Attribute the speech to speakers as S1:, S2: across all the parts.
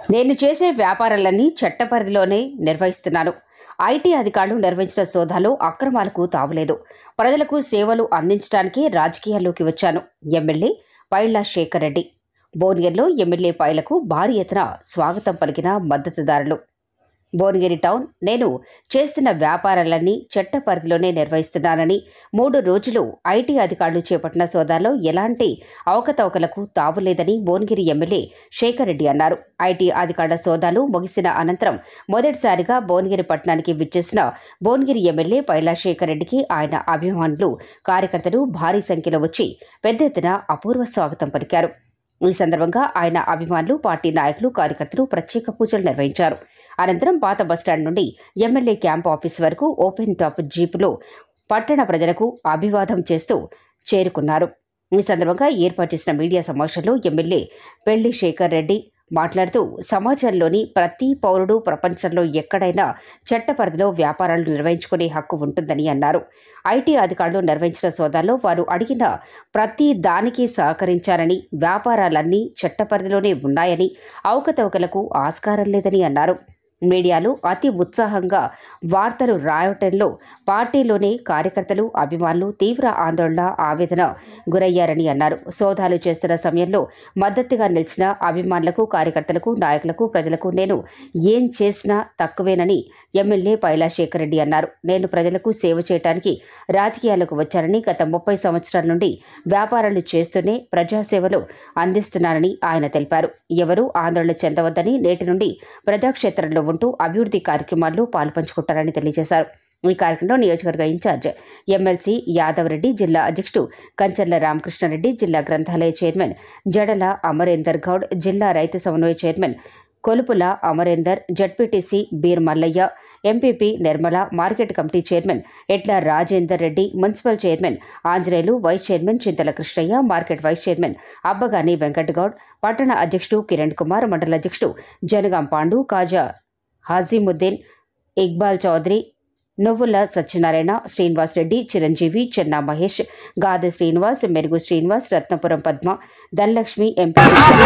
S1: నేను చేసే వ్యాపారాలన్నీ చట్టపరిధిలోనే నిర్వహిస్తున్నాను ఐటీ అధికారులు నిర్వహించిన సోదాలో అక్రమాలకు తావులేదు ప్రజలకు సేవలు అందించడానికి రాజకీయాల్లోకి వచ్చాను ఎమ్మెల్యే పైళ్ల శేఖర్ రెడ్డి భువనగిరిలో ఎమ్మెల్యే పైలకు భారీ ఎత్తున స్వాగతం పలికిన మద్దతుదారులు భువనగిరి టౌన్ నేను చేస్తున్న వ్యాపారాలన్నీ చట్ట పరిధిలోనే నిర్వహిస్తున్నానని మూడు రోజులు ఐటీ అధికారులు చేపట్టిన సోదాలో ఎలాంటి అవకతవకలకు తావులేదని భువనగిరి ఎమ్మెల్యే శేఖర్ రెడ్డి అన్నారు ఐటీ అధికారుల సోదాలు ముగిసిన అనంతరం మొదటిసారిగా భువనగిరి పట్టణానికి విచ్చేసిన భువనగిరి ఎమ్మెల్యే పైలా శేఖర్ రెడ్డికి ఆయన అభిమానులు కార్యకర్తలు భారీ సంఖ్యలో వచ్చి పెద్ద ఎత్తున అపూర్వ స్వాగతం పలికారు ఈ సందర్భంగా ఆయన అభిమానులు పార్టీ నాయకులు కార్యకర్తలు ప్రత్యేక పూజలు నిర్వహించారు అనంతరం పాత బస్టాండ్ నుండి ఎమ్మెల్యే క్యాంప్ ఆఫీస్ వరకు ఓపెన్ టాప్ జీపులో పట్టణ ప్రజలకు అభివాదం చేస్తూ చేరుకున్నారు ఈ సందర్భంగా ఏర్పాటు చేసిన మీడియా సమావేశంలో ఎమ్మెల్యే పెళ్లి శేఖర్ రెడ్డి మాట్లాడుతూ సమాజంలోని ప్రతి పౌరుడు ప్రపంచంలో ఎక్కడైనా చట్ట పరిధిలో వ్యాపారాలు నిర్వహించుకునే హక్కు ఉంటుందని అన్నారు ఐటీ అధికారులు నిర్వహించిన సోదాల్లో వారు అడిగిన ప్రతి దానికి సహకరించారని వ్యాపారాలన్నీ చట్ట పరిధిలోనే ఉన్నాయని అవకతవకలకు ఆస్కారం లేదని అన్నారు మీడియాలో అతి ఉత్సాహంగా వార్తలు రాయటంలో పార్టీలోనే కార్యకర్తలు అభిమానులు తీవ్ర ఆందోళన ఆవేదన గురయ్యారని అన్నారు సోదాలు చేస్తున్న సమయంలో మద్దతుగా నిలిచిన అభిమానులకు కార్యకర్తలకు నాయకులకు ప్రజలకు నేను ఏం చేసినా తక్కువేనని ఎమ్మెల్యే పైలాశేఖర్ రెడ్డి అన్నారు నేను ప్రజలకు సేవ చేయడానికి రాజకీయాలకు వచ్చానని గత ముప్పై సంవత్సరాల నుండి వ్యాపారాలు చేస్తూనే ప్రజాసేవలు అందిస్తున్నానని ఆయన తెలిపారు ఎవరూ ఆందోళన చెందవద్దని నేటి నుండి ప్రజాక్షేత్రంలో ఉంటూ అభివృద్ధి కార్యక్రమాల్లో పాల్పంచుకుంటారని తెలియజేశారు ఈ కార్యక్రమంలో నియోజకవర్గ ఇన్ఛార్జ్ ఎమ్మెల్సీ యాదవ్ రెడ్డి జిల్లా అధ్యక్షుడు కంచర్ల రామకృష్ణారెడ్డి జిల్లా గ్రంథాలయ చైర్మన్ జడల అమరేందర్ గౌడ్ జిల్లా రైతు సమన్వయ chairman Kolupula Amarender ZPTC Beer Mallaiah MPP Nirmala market committee chairman Etla Rajender Reddy municipal chairman Anjaneyulu vice chairman Chintala Krishnaiah market vice chairman Abbagani Venkatgoud పట్టణ అధ్యక్షుడు కిరణ్ కుమార్ మండల అధ్యక్షుడు జనగాం పాండు కాజా హాజీముద్దీన్ ఇక్బాల్ చౌదరి నువ్వుల సత్యనారాయణ శ్రీనివాస్ రెడ్డి చిరంజీవి చెన్నా మహేష్ గాదె శ్రీనివాస్ మెరుగు శ్రీనివాస్ రత్నపురం పద్మ ధనలక్ష్మి ఎంపీ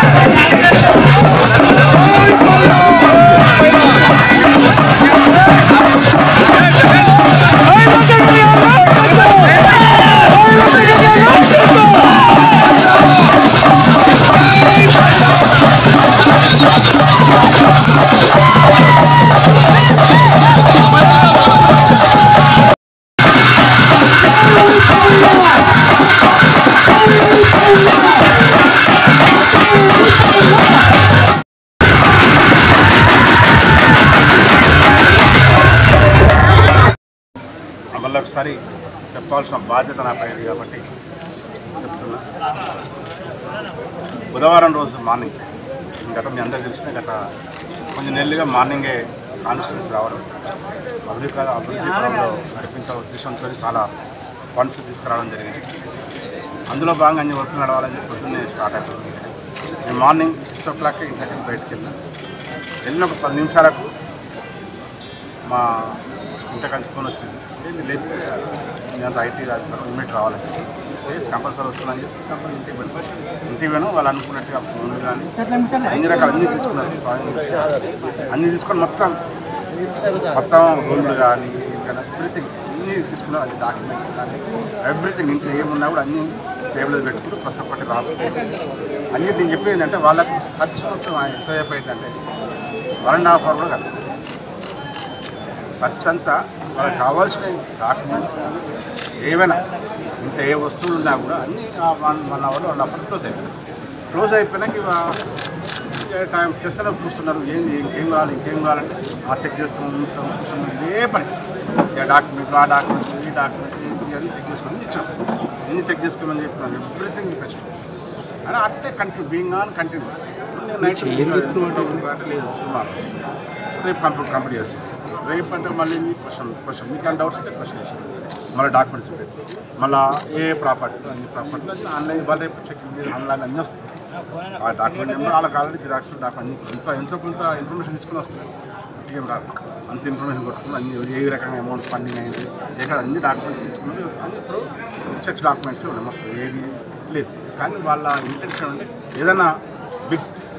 S2: మళ్ళీ ఒకసారి చెప్పాల్సిన బాధ్యత నా పైన కాబట్టి చెప్తున్నా బుధవారం రోజు మార్నింగ్ గత మీ అందరికీ తెలిసిన గత కొన్ని నెలలుగా మార్నింగే కాన్స్టిట్యూన్స్ రావడం అభివృద్ధి అభివృద్ధి పరంలో నడిపించే ఉద్దేశంతో చాలా ఫండ్స్ తీసుకురావడం జరిగింది అందులో భాగంగా అన్ని వర్క్ నడవాలని చెప్పి పొద్దున్నే స్టార్ట్ అయిపోయింది నేను మార్నింగ్ సిక్స్ ఓ క్లాక్కి ఇంటికి బయటకు వెళ్ళిన వెళ్ళిన ఒక పది నిమిషాలకు మా ఇంటికి ఫోన్ వచ్చింది ఏంటి లేదు మీ అంత ఐటీ రాజుతారు ఇమ్మీడియట్ రావాలని చెప్పి కంపల్సరీ వస్తుందని చెప్పి కంపల్సరీ ఇంటికి వెళ్ళాను ఇంటికి పోయాను వాళ్ళు అనుకున్నట్టుగా ఫోన్లు కానీ అన్ని రకాలు అన్నీ తీసుకున్నారు అన్నీ తీసుకొని మొత్తం మొత్తం రూమ్లు కానీ ఎవ్రీథింగ్ అన్నీ తీసుకున్నారు అన్ని డాక్యుమెంట్స్ కానీ ఎవ్రీథింగ్ ఇంట్లో ఏమున్నా కూడా అన్నీ టేబుల్ మీద పెట్టుకుని ప్రతి ఒక్కటి రాసుకుంటారు అన్నీ నేను చెప్పేది ఏంటంటే వాళ్ళకి ఖర్చు మొత్తం ఎంతసేపు అయిందంటే వన్ అండ్ హాఫ్ అవర్ కూడా కాదు సర్చ్ అంతా వాళ్ళకి కావాల్సిన డాక్యుమెంట్స్ కానీ ఏవైనా ఇంకా ఏ వస్తువులు ఉన్నా కూడా అన్నీ one one hour one hour close అయిపోయింది క్లోజ్ అయిపోయినాక ఇవ టైం చేస్తూనే చూస్తున్నారు ఏంది ఇంకేం కావాలి ఇంకేం కావాలంటే ఆ చెక్ చేస్తున్నాం చూస్తున్నాం, కూర్చున్నాం ఇదే పని ఇక డాక్యుమెంట్లు ఆ డాక్యుమెంట్లు ఈ డాక్యుమెంట్లు ఇవన్నీ చెక్ చేసుకొని ఇచ్చాం ఇన్ని చెక్ చేసుకోమని చెప్పినాను ఎవ్రీథింగ్ బెస్ట్ అని అట్లే కంటిన్యూ బీయింగ్ ఆన్ కంటిన్యూ నేను నైట్ లేదు సినిమా రేపు కంప్లీట్ కంప్లీట్ చేస్తాను రేపు అంటే మళ్ళీ మీ క్వశ్చన్ క్వశ్చన్ మీకు ఏమైనా డౌట్స్ ఉంటే క్వశ్చన్ చేస్తాను మళ్ళీ డాక్యుమెంట్స్ ఉంటాయి మళ్ళీ ఏ ప్రాపర్టీ అన్ని ప్రాపర్టీ అన్ని ఆన్లైన్ ఇవాళ రేపు చెక్ ఆన్లైన్ అన్నీ వస్తాయి ఆ డాక్యుమెంట్ నెంబర్ వాళ్ళకి ఆల్రెడీ జిరాక్స్ డాక్యుమెంట్ ఎంత ఎంతో కొంత ఇన్ఫర్మేషన్ తీసుకుని వస్తారు ఏం రాదు అంత ఇన్ఫర్మేషన్ కొట్టుకుని అన్ని ఏ రకంగా అమౌంట్ ఫండింగ్ అయింది ఎక్కడ అన్ని డాక్యుమెంట్స్ తీసుకుని అన్ని త్రూ చెక్స్ డాక్యుమెంట్స్ ఉన్నాయి మొత్తం ఏది లేదు కానీ వాళ్ళ ఇంటెన్షన్ ఉంటే ఏదైనా బిగ్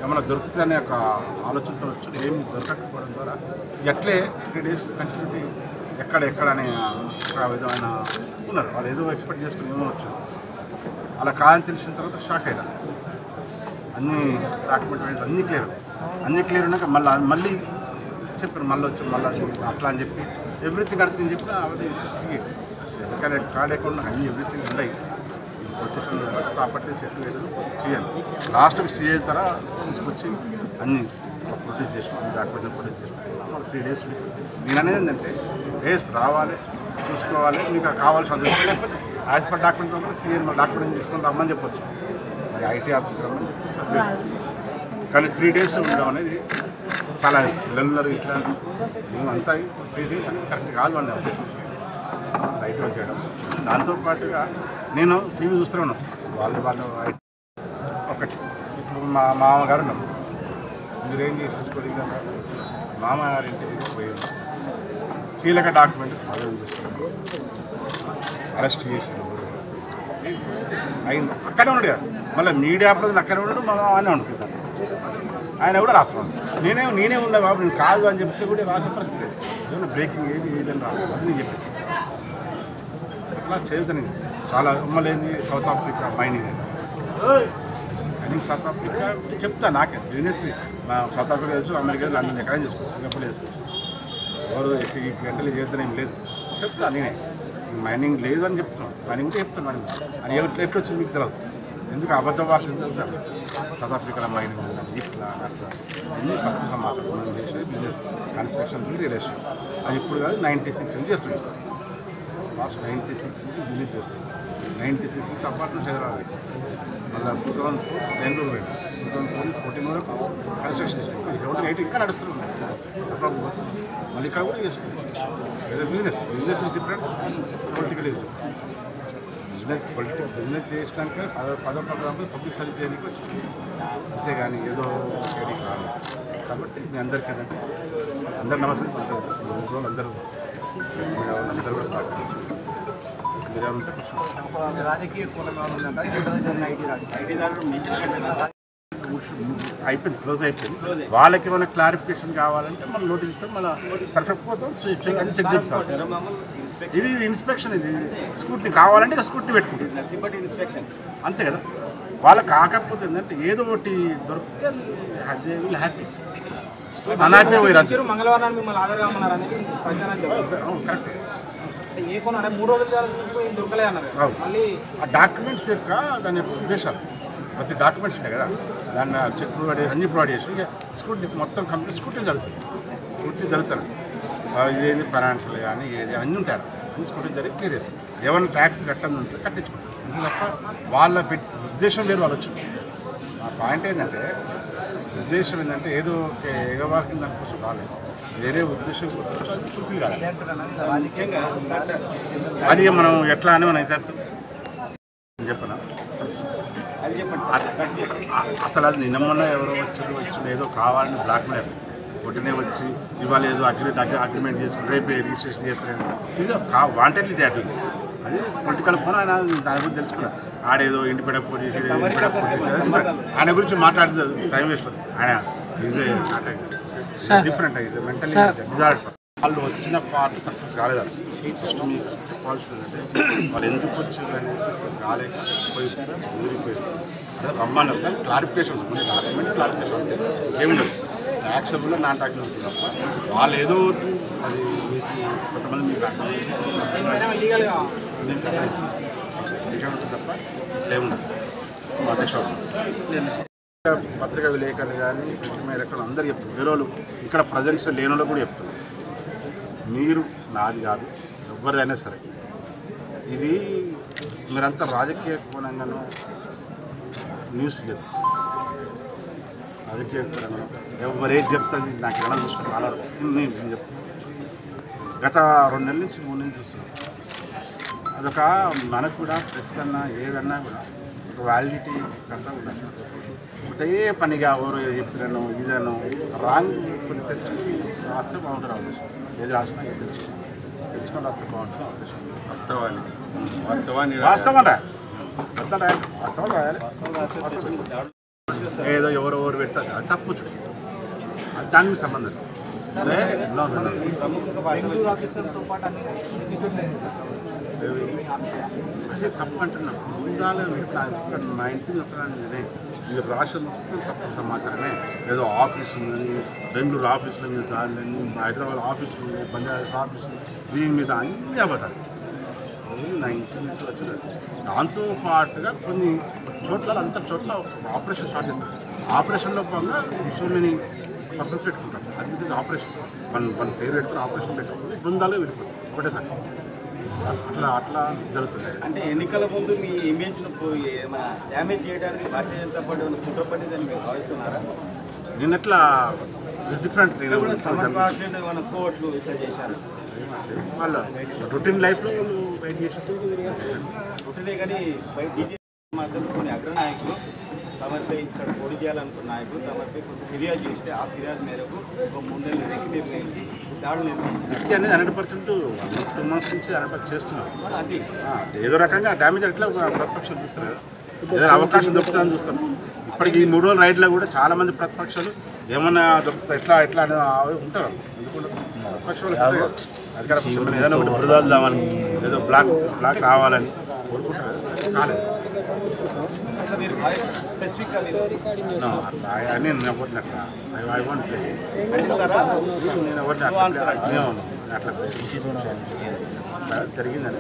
S2: ఏమైనా దొరుకుతుందనే ఒక ఆలోచనతో వచ్చి ఏమి దొరకకపోవడం ద్వారా ఎట్లే త్రీ డేస్ కంటిన్యూటీ ఎక్కడ ఎక్కడ అనే ఒక విధమైన ఉన్నారు వాళ్ళు ఏదో ఎక్స్పెక్ట్ చేసుకుని ఏమో వచ్చారు అలా కాదని తెలిసిన తర్వాత షాక్ అయినా అన్ని డాక్యుమెంట్ వైజ్ అన్నీ క్లియర్ అన్నీ క్లియర్ ఉన్నాక మళ్ళీ మళ్ళీ చెప్పారు మళ్ళీ వచ్చి మళ్ళీ అట్లా అని చెప్పి ఎవ్రీథింగ్ అడుగుతుంది చెప్పి అది సీఏ ఎందుకంటే కార్డ్ అకౌంట్ అన్ని ఎవ్రీథింగ్ ఉన్నాయి ప్రొటెక్షన్ ప్రాపర్టీ సెటిల్ చేయడం చేయాలి లాస్ట్కి సీఏ తర తీసుకొచ్చి అన్ని ప్రొడ్యూస్ చేసిన డాక్యుమెంట్ ప్రొడ్యూస్ చేసిన త్రీ డేస్ నేను అనేది ఏంటంటే డేస్ రావాలి చూసుకోవాలి మీకు కావాల్సిన అది ఉంటే లేకపోతే యాజ్ పర్ డాక్యుమెంట్ పంపితే సీఏ డాక్యుమెంట్ తీసుకొని రమ్మని చెప్పొచ్చు మరి ఐటీ ఆఫీసర్ రమ్మని చెప్పి కానీ త్రీ డేస్ ఉండడం అనేది చాలా పిల్లలు ఇట్లా మేము అంతా త్రీ డేస్ అనేది కరెక్ట్ కాదు అండి ఉద్దేశం రైట్ వర్క్ చేయడం దాంతోపాటుగా నేను టీవీ చూస్తున్నాను వాళ్ళు వాళ్ళు ఒకటి ఇప్పుడు మా మామగారు ఉన్నారు మీరేం చేసేసుకోండి కదా మామగారి ఇంటికి పోయి కీలక డాక్యుమెంట్ స్వాధీనం చేసుకున్నాను అరెస్ట్ చేసి అయింది అక్కడే ఉన్నాడు కదా మళ్ళీ మీడియా ప్రజలు అక్కడే ఉన్నాడు మళ్ళీ ఆయనే ఉంటున్నాను ఆయన కూడా రాస్తున్నాడు నేనే నేనే ఉన్నా బాబు నేను కాదు అని చెప్తే కూడా రాసే పరిస్థితి లేదు ఏదైనా బ్రేకింగ్ ఏది ఏదని రాదు అని చెప్పి అట్లా చేయదని చాలా మళ్ళీ ఏంది South Africa mining mining South Africa అంటే చెప్తా నాకే బిజినెస్ మా సౌత్ ఆఫ్రికా తెలుసు అమెరికా లండన్ ఎక్కడైనా చేసుకోవచ్చు సింగపూర్ చేసుకోవచ్చు ఎవరు ఎక్కడ ఈ గంటలు చేద్దాం ఏం లేదు చెప్తా నేనే మైనింగ్ లేదు అని చెప్తున్నాను మైనింగ్ కూడా చెప్తాను మైనింగ్ అని ఎట్లా ఎట్లా వచ్చింది మీకు తెలియదు ఎందుకు అబద్ధ వార్తలు తెలుస్తారు సౌత్ ఆఫ్రికాలో మైనింగ్ ఉందని ఇట్లా అట్లా అన్ని తప్పు సమాచారం మనం చేసే బిజినెస్ కన్స్ట్రక్షన్ రియల్ ఎస్టేట్ అది ఇప్పుడు కాదు నైంటీ సిక్స్ నుంచి చేస్తుంది లాస్ట్ నైంటీ సిక్స్ నుంచి బిజినెస్ చేస్తుంది నైంటీ సిక్స్ నుంచి అపార్ట్మెంట్ హైదరాబాద్ మళ్ళీ టూ థౌసండ్ ఫోర్ బెంగళూరు పోయింది టూ థౌసండ్ ఫోర్ ఫోర్టీన్ వరకు కన్స్ట్రక్షన్ చేసుకుంటాం టూ థౌసండ్ ఎయిట్ ఇంకా నడుస్తుంది అప్పుడప్పుడు మళ్ళీ ఇక్కడ కూడా చేస్తుంది ఏదో business business is different political is different business political business చేయడానికి పదో పదో పదో పబ్లిక్ సర్వీస్ చేయడానికి వచ్చింది అంతేగాని ఏదో చేయడానికి రాదు కాబట్టి మీ అందరికీ ఏంటంటే అందరు నమస్తే అందరూ ఊళ్ళో అందరూ మీరు అందరూ కూడా సహకరించారు మీరు ఏమంటే
S3: రాజకీయ కులం ఉందంట ఐటీ దారులు
S2: అయిపోయింది క్లోజ్ అయిపోయింది వాళ్ళకి ఏమైనా క్లారిఫికేషన్ కావాలంటే మనం నోటీస్ ఇస్తాం మన పర్ఫెక్ట్ పోతాం చెక్ అని చెక్ చేస్తాం ఇది ఇన్స్పెక్షన్ ఇది స్కూటీ కావాలంటే ఇక స్కూటీ పెట్టుకుంటాం
S3: ఇన్స్పెక్షన్
S2: అంతే కదా వాళ్ళకి కాకపోతే ఏంటంటే ఏదో ఒకటి దొరికితే విల్ హ్యాపీ సో అన్హ్యాపీ పోయి రాదు
S3: మంగళవారం మిమ్మల్ని ఆధార్ కామన్నారని ప్రచారం చెప్పారు
S2: కరెక్ట్
S3: అంటే ఏ కొన అంటే మూడు రోజుల తర్వాత ఏం దొరకలే అన్నారు
S2: అవును.
S3: మళ్ళీ
S2: ఆ డాక్యుమెంట్స్ యొక్క దాని యొక్క ఉద్దేశాలు ప్రతి డాక్యుమెంట్స్ ఉంటాయి కదా దాన్ని చెక్ ప్రొవైడ్ చేసి అన్ని ప్రొవైడ్ చేసి ఇక స్కూటీ మొత్తం కంప్లీట్ స్కూటీ జరుగుతుంది స్కూటీ జరుగుతుంది ఆ, ఇదేది ఫైనాన్షియల్ కానీ ఏది అన్నీ ఉంటాయి అన్ని స్కూటీ జరిగి క్లియర్ చేస్తాం ఏమైనా ట్యాక్స్ కట్టని ఉంటే కట్టించుకుంటాం అంతే తప్ప వాళ్ళ పెట్ ఉద్దేశం వేరు వాళ్ళు వచ్చింది ఆ పాయింట్ ఏంటంటే ఉద్దేశం ఏంటంటే ఏదో ఒక ఎగవాకిన దానికోసం రాలేదు వేరే ఉద్దేశం కోసం వచ్చి అది ఫుల్ఫిల్ కాలేదు
S3: రాజకీయంగా
S2: అది మనం ఎట్లా అని మనం చెప్తాం చెప్పనా
S3: అది చెప్పండి
S2: అ- అసలు అది నిన్న మొన్న ఎవరో వచ్చారు వచ్చి ఏదో కావాలని బ్లాక్ మెయిల్ ఒకటినే వచ్చి ఇవాళ ఏదో అగ్రి అగ్రిమెంట్ చేసుకుని రేపు రిజిస్ట్రేషన్ చేస్తారు ఇది కా వాంటెడ్లీ దే అది అది పొలిటికల్ ఫోన్ ఆయన దాని గురించి తెలుసుకున్నారు ఆడేదో ఇంటి పెడ పోటీ చేసి ఇంటి పెడ పోటీ చేసి ఆయన గురించి మాట్లాడితే టైం వేస్ట్ అవుతుంది ఆయన ఈజ్ డిఫరెంట్ ఇది మెంటలీ డిజార్డర్ వాళ్ళు వచ్చిన పార్ట్ సక్సెస్ కాలేదు ఫస్ట్ మీకు చెప్పాల్సింది అంటే వాళ్ళు ఎందుకు వచ్చారు అనేది success కాలేక పోయి ఊరిపోయారు అదే రమ్మని క్లారిఫికేషన్ ఉంది డాక్యుమెంట్ క్లారిఫికేషన్ ఉంది ఏమి లేదు యాక్సెబుల్ నాన్ టాక్సిబుల్ ఉంది తప్ప వాళ్ళు ఏదో అది మీకు కొంతమంది మీకు అర్థం
S3: లీగల్గా
S2: మీకు అర్థం విషయం ఉంటుంది తప్ప ఏముండదు మా అధ్యక్షుడు పత్రికా విలేకరులు కానీ మేరకు అందరూ చెప్తారు వేరే వాళ్ళు ఇక్కడ ప్రజెంట్స్ లేని వాళ్ళు కూడా చెప్తారు మీరు నాది కాదు ఎవరిదైనా సరే ఇది మీరంతా రాజకీయ కోణంగానూ న్యూస్ లేదు రాజకీయ కోణంగా ఎవరేది చెప్తుంది నాకు ఎలా చూసుకుని చాలా నేను నేను చెప్తాను గత రెండు నెలల నుంచి మూడు నుంచి చూస్తున్నాను అదొక మనకు కూడా ప్రెస్ అన్నా ఏదన్నా కూడా ఒక వ్యాలిడిటీ అంతా ఉండాలి ఒకటే పనిగా ఎవరు చెప్పినను ఇదను రాంగ్ కొన్ని తెలుసుకుని రాస్తే బాగుంటుంది అవకాశం ఏది రాసినా ఏది తెలుసుకుని తెలుసుకొని రాస్తే బాగుంటుంది అవకాశం
S4: వాస్తవాన్ని వాస్తవాన్ని
S2: వాస్తవం రా వాస్తవం రాయాలి వాస్తవం రాయాలి ఏదో ఎవరెవరు పెడతారు అది తప్పు చూడు అది దానికి సంబంధం లేదు. లేదు, no, no, no.
S3: బెంగళూరు ఆఫీసర్తో పాటు అన్ని
S2: అదే తప్పు అంటున్నాం ముందాలే నా ఇక్కడ మా ఇంటిని ఒక నేనే ఈ రాష్ట్ర మొత్తం తప్పు సమాచారమే ఏదో ఆఫీస్ ఉందని బెంగళూరు ఆఫీసుల మీద దాడులని హైదరాబాద్ ఆఫీసులు ఉన్నాయి పంజాబ్ ఆఫీసులు దీని మీద అన్ని అబద్ధాలు ఇది నా ఇంటి నుంచి వచ్చిన దాంతో పాటుగా కొన్ని చోట్ల అంత చోట్ల ఆపరేషన్ స్టార్ట్ చేస్తారు ఆపరేషన్లో భాగంగా సో మెనీ పర్సన్స్ పెట్టుకుంటారు అది ఇది ఆపరేషన్ వన్ వన్ పేరు పెట్టుకుని ఆపరేషన్ పెట్టుకుంటే బృందాలే వెళ్ళిపోతుంది ఒకటేసారి అట్లా అట్లా జరుగుతుంది
S3: అంటే ఎన్నికల ముందు మీ ఇమేజ్ను పోయి ఏమైనా డ్యామేజ్ చేయడానికి భారతీయ జనతా పార్టీ ఏమైనా కుట్ర పట్టిందని మీరు భావిస్తున్నారా
S2: నేను ఎట్లా డిఫరెంట్ నేను
S3: ఇప్పుడు తమ పార్టీ ఏమైనా కోట్లు ఇట్లా చేశారు
S2: వాళ్ళ రొటీన్ లైఫ్లో వాళ్ళు వెయిట్ చేసి
S3: ఒకటే కానీ బయట డీజీ మాత్రం కొన్ని అగ్రనాయకులు తమపై ఇక్కడ పోటీ చేయాలనుకున్న నాయకులు తమపై కొంచెం ఫిర్యాదు చేస్తే ఆ ఫిర్యాదు మేరకు ఒక మూడు నెలలు రెక్కి నిర్ణయించి దాడులు నిర్ణయించారు
S2: వ్యక్తి అనేది హండ్రెడ్ పర్సెంట్ టూ మంత్స్ నుంచి హండ్రెడ్ పర్సెంట్ చేస్తున్నారు
S3: మరి అది
S2: ఆ, ఏదో రకంగా డ్యామేజ్ ఎట్లా ప్రతిపక్షాలు చూస్తారు ఏదో అవకాశం దొరుకుతుందని చూస్తారు ఇప్పటికి ఈ మూడు రోజుల రైడ్లో కూడా చాలా మంది ప్రతిపక్షాలు ఏమన్నా దొరుకుతా ఎట్లా ఎట్లా అని ఆ- ఉంటారు ఎందుకంటే ప్రతిపక్షాలు ఉంటాయి కదా. అధికార పక్షం మీద ఏదైనా ఒకటి బురదాల్దామని ఏదో బ్లాక్ బ్లాక్ రావాలని కోరుకుంటారు అది కాలేదు
S3: అట్లా మీరు స్పెసిఫిక్గా మీరు
S2: No, అట్లా I- I- నేను ఎవరిని అట్లా ఐ ఐ వాంట్ ప్లే
S3: ఖండిస్తారా
S2: నేను ఎవరిని అట్లా play- no, no, నేను అట్లా play. అట్లా జరిగిందని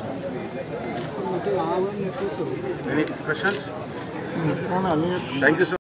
S2: any questions thank you sir